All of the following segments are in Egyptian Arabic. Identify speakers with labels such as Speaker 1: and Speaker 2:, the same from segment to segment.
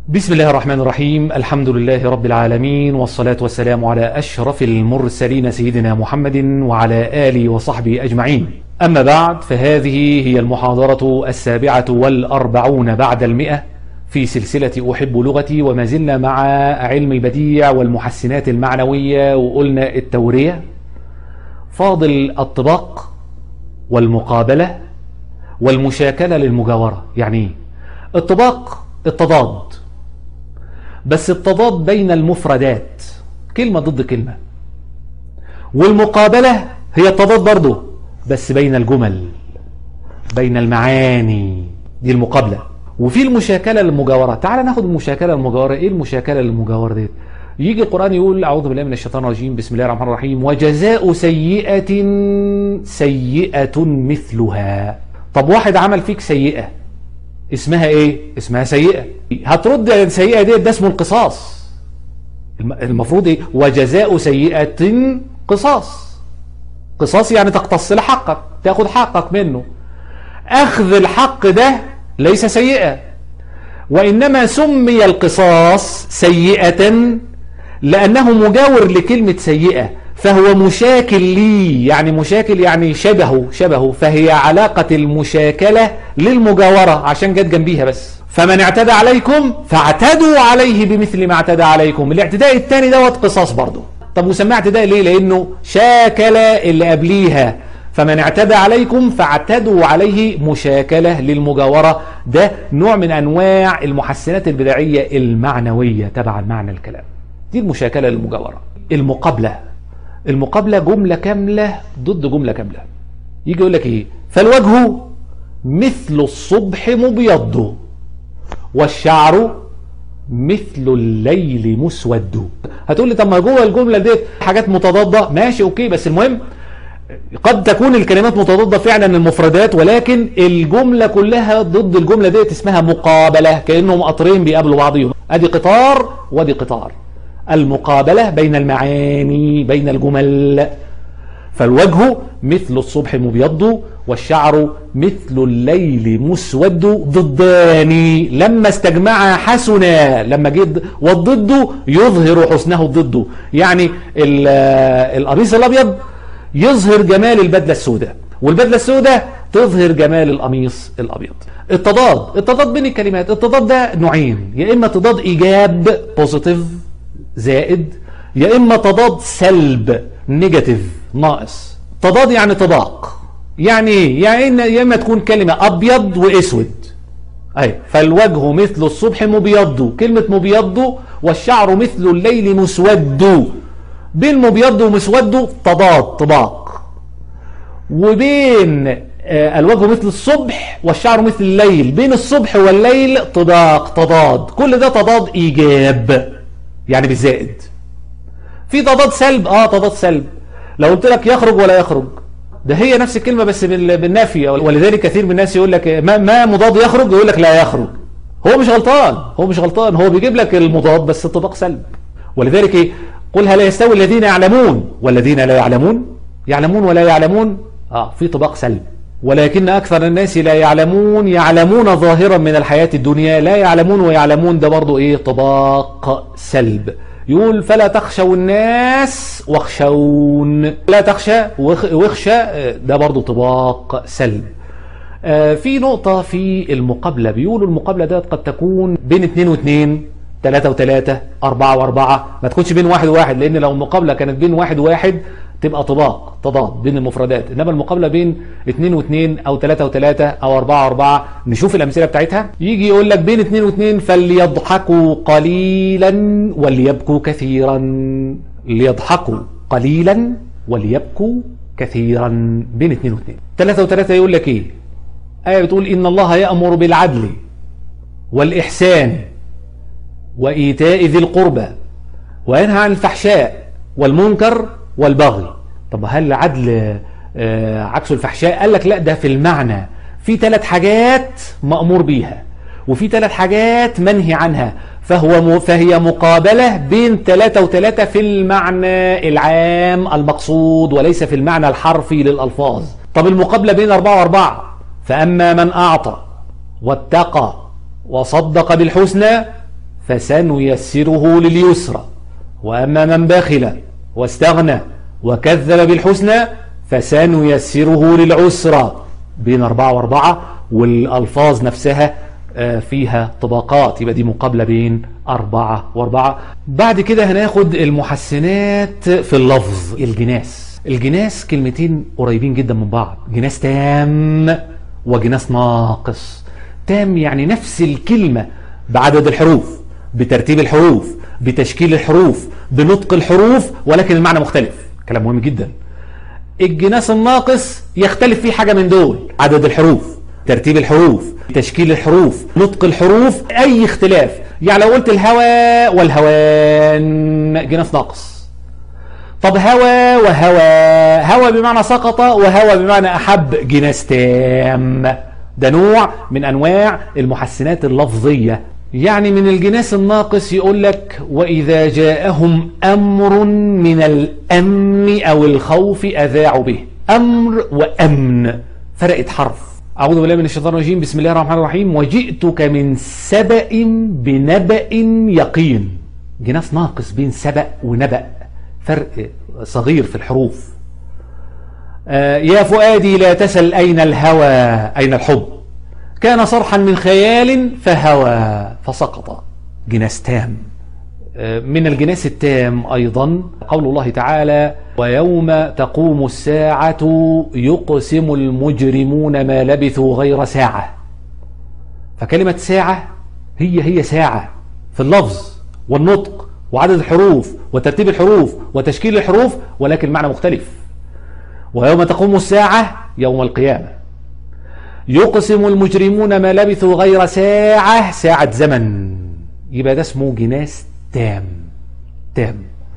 Speaker 1: بسم الله الرحمن الرحيم الحمد لله رب العالمين والصلاة والسلام على أشرف المرسلين سيدنا محمد وعلى آله وصحبه أجمعين أما بعد فهذه هي المحاضرة السابعة والأربعون بعد المئة في سلسلة أحب لغتي وما زلنا مع علم البديع والمحسنات المعنوية وقلنا التورية فاضل الطباق والمقابلة والمشاكلة للمجاورة يعني ايه الطباق التضاد بس التضاد بين المفردات كلمة ضد كلمة والمقابلة هي التضاد برضه بس بين الجمل بين المعاني دي المقابلة وفي المشاكلة للمجاورة تعال ناخد المشاكلة للمجاورة ايه المشاكلة للمجاورة ديت يجي القرآن يقول أعوذ بالله من الشيطان الرجيم بسم الله الرحمن الرحيم وجزاء سيئة سيئة مثلها طب واحد عمل فيك سيئة اسمها ايه اسمها سيئة هترد السيئة دي ده اسمه القصاص المفروض ايه وجزاء سيئة قصاص قصاص يعني تقتص لحقك تاخد حقك منه اخذ الحق ده ليس سيئة وانما سمي القصاص سيئة لانه مجاور لكلمة سيئة فهو مشاكل لي يعني مشاكل يعني شبهه شبهه فهي علاقة المشاكلة للمجاورة عشان جت جنبيها بس فمن اعتدى عليكم فاعتدوا عليه بمثل ما اعتدى عليكم الاعتداء الثاني دوت قصاص برضه طب وسماه اعتداء ليه لانه شاكل اللي قبليها فمن اعتدى عليكم فاعتدوا عليه مشاكلة للمجاورة ده نوع من انواع المحسنات البدعية المعنوية تبع معنى الكلام دي المشاكلة للمجاورة المقابلة المقابلة جملة كاملة ضد جملة كاملة يجي يقول لك ايه فالوجه مثل الصبح مبيض والشعر مثل الليل مسود هتقول لي طب ما جوه الجملة دي حاجات متضادة ماشي اوكي بس المهم قد تكون الكلمات متضادة فعلا المفردات ولكن الجملة كلها ضد الجملة ديت اسمها مقابلة كأنهم قطرين بيقابلوا بعضهم ادي قطار وادي قطار المقابلة بين المعاني بين الجمل فالوجه مثل الصبح مبيض والشعر مثل الليل مسود ضدان لما استجمع حسنا لما جد والضد يظهر حسنه الضد يعني القميص الابيض يظهر جمال البدله السوداء والبدله السوداء تظهر جمال القميص الابيض التضاد التضاد بين الكلمات التضاد ده نوعين يا اما تضاد ايجاب بوزيتيف زائد يا اما تضاد سلب نيجاتيف ناقص تضاد يعني طباق يعني ايه يعني يا اما تكون كلمه ابيض واسود اي فالوجه مثل الصبح مبيض كلمه مبيض والشعر مثل الليل مسود بين مبيض ومسود تضاد طباق وبين الوجه مثل الصبح والشعر مثل الليل بين الصبح والليل طباق تضاد كل ده تضاد ايجاب يعني بالزائد في تضاد سلب اه تضاد سلب لو قلت لك يخرج ولا يخرج ده هي نفس الكلمة بس بالنافية ولذلك كثير من الناس يقول لك ما, ما مضاد يخرج يقول لك لا يخرج هو مش غلطان هو مش غلطان هو بيجيب لك المضاد بس طباق سلب ولذلك ايه قل هل يستوي الذين يعلمون والذين لا يعلمون يعلمون ولا يعلمون اه في طباق سلب ولكن أكثر الناس لا يعلمون يعلمون ظاهرا من الحياة الدنيا لا يعلمون ويعلمون ده برضو إيه طباق سلب يقول فلا تخشوا الناس واخشون لا تخشى واخشى ده برضو طباق سلب آه في نقطة في المقابلة بيقولوا المقابلة ده قد تكون بين اتنين واتنين تلاتة وتلاتة أربعة وأربعة ما تكونش بين واحد وواحد لأن لو المقابلة كانت بين واحد وواحد تبقى طباق تضاد بين المفردات إنما المقابلة بين اتنين واتنين أو تلاتة وتلاتة أو أربعة وأربعة نشوف الأمثلة بتاعتها يجي يقول لك بين اتنين واتنين فليضحكوا قليلا وليبكوا كثيرا ليضحكوا قليلا وليبكوا كثيرا بين اتنين واتنين تلاتة وتلاتة يقول لك ايه آية بتقول إن الله يأمر بالعدل والإحسان وإيتاء ذي القربى وينهى عن الفحشاء والمنكر والبغي طب هل العدل آه عكس الفحشاء قال لك لا ده في المعنى في ثلاث حاجات مأمور بيها وفي ثلاث حاجات منهي عنها فهو م... فهي مقابلة بين ثلاثة وثلاثة في المعنى العام المقصود وليس في المعنى الحرفي للألفاظ طب المقابلة بين أربعة وأربعة فأما من أعطى واتقى وصدق بالحسنى فسنيسره لليسرى وأما من بخل واستغنى وكذب بالحسنى فسنيسره للعسرى بين أربعة وأربعة والألفاظ نفسها فيها طبقات يبقى دي مقابلة بين أربعة وأربعة بعد كده هناخد المحسنات في اللفظ الجناس الجناس كلمتين قريبين جدا من بعض جناس تام وجناس ناقص تام يعني نفس الكلمة بعدد الحروف بترتيب الحروف بتشكيل الحروف بنطق الحروف ولكن المعنى مختلف كلام مهم جدا الجناس الناقص يختلف فيه حاجة من دول عدد الحروف ترتيب الحروف تشكيل الحروف نطق الحروف اي اختلاف يعني لو قلت الهوى والهوان جناس ناقص طب هوى وهوى هوى بمعنى سقط وهوى بمعنى احب جناس تام ده نوع من انواع المحسنات اللفظية يعني من الجناس الناقص يقول لك وإذا جاءهم أمر من الأمن أو الخوف أذاعوا به أمر وأمن فرقت حرف أعوذ بالله من الشيطان الرجيم بسم الله الرحمن الرحيم وجئتك من سبأ بنبأ يقين جناس ناقص بين سبأ ونبأ فرق صغير في الحروف آه يا فؤادي لا تسل أين الهوى أين الحب كان صرحا من خيال فهوى فسقط جناس تام من الجناس التام أيضا قول الله تعالى ويوم تقوم الساعة يقسم المجرمون ما لبثوا غير ساعة فكلمة ساعة هي هي ساعة في اللفظ والنطق وعدد الحروف وترتيب الحروف وتشكيل الحروف ولكن معنى مختلف ويوم تقوم الساعة يوم القيامة يقسم المجرمون ما لبثوا غير ساعة ساعة زمن يبقى ده اسمه جناس تام تام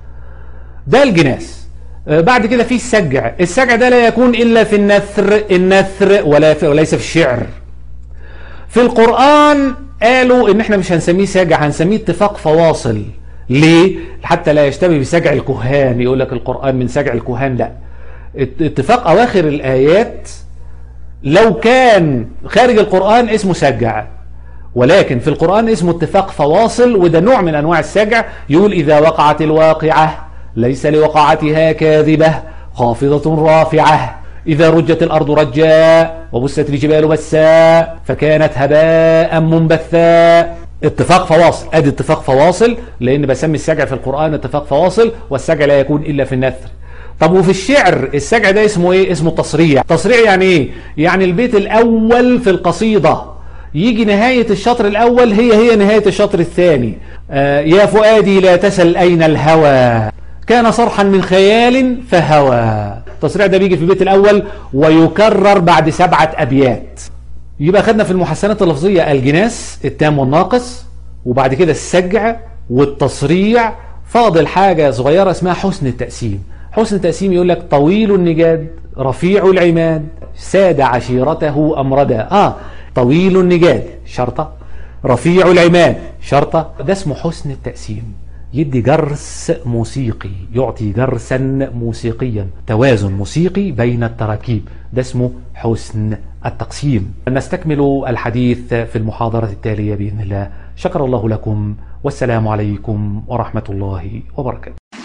Speaker 1: ده الجناس بعد كده في السجع السجع ده لا يكون إلا في النثر النثر ولا في وليس في الشعر في القرآن قالوا ان احنا مش هنسميه سجع هنسميه اتفاق فواصل ليه حتى لا يشتبه بسجع الكهان يقول لك القرآن من سجع الكهان لا اتفاق اواخر الايات لو كان خارج القرآن اسمه سجع ولكن في القرآن اسمه اتفاق فواصل وده نوع من أنواع السجع يقول إذا وقعت الواقعة ليس لوقعتها كاذبة خافضة رافعة إذا رجت الأرض رجا وبست الجبال بسا فكانت هباء منبثا اتفاق فواصل ادي اتفاق فواصل لان بسمي السجع في القرآن اتفاق فواصل والسجع لا يكون الا في النثر طب وفي الشعر السجع ده اسمه ايه اسمه تصريع تصريع يعني ايه يعني البيت الاول في القصيدة يجي نهاية الشطر الاول هي هي نهاية الشطر الثاني آه يا فؤادي لا تسل اين الهوى كان صرحا من خيال فهوى التصريع ده بيجي في البيت الاول ويكرر بعد سبعة ابيات يبقى خدنا في المحسنات اللفظية الجناس التام والناقص وبعد كده السجع والتصريع فاضل حاجة صغيرة اسمها حسن التقسيم حسن التقسيم يقول لك طويل النجاد رفيع العماد ساد عشيرته أمردا آه طويل النجاد شرطة رفيع العماد شرطة ده اسمه حسن التقسيم يدي جرس موسيقي يعطي جرسا موسيقيا توازن موسيقي بين التراكيب ده اسمه حسن التقسيم نستكمل الحديث في المحاضرة التالية بإذن الله شكر الله لكم والسلام عليكم ورحمة الله وبركاته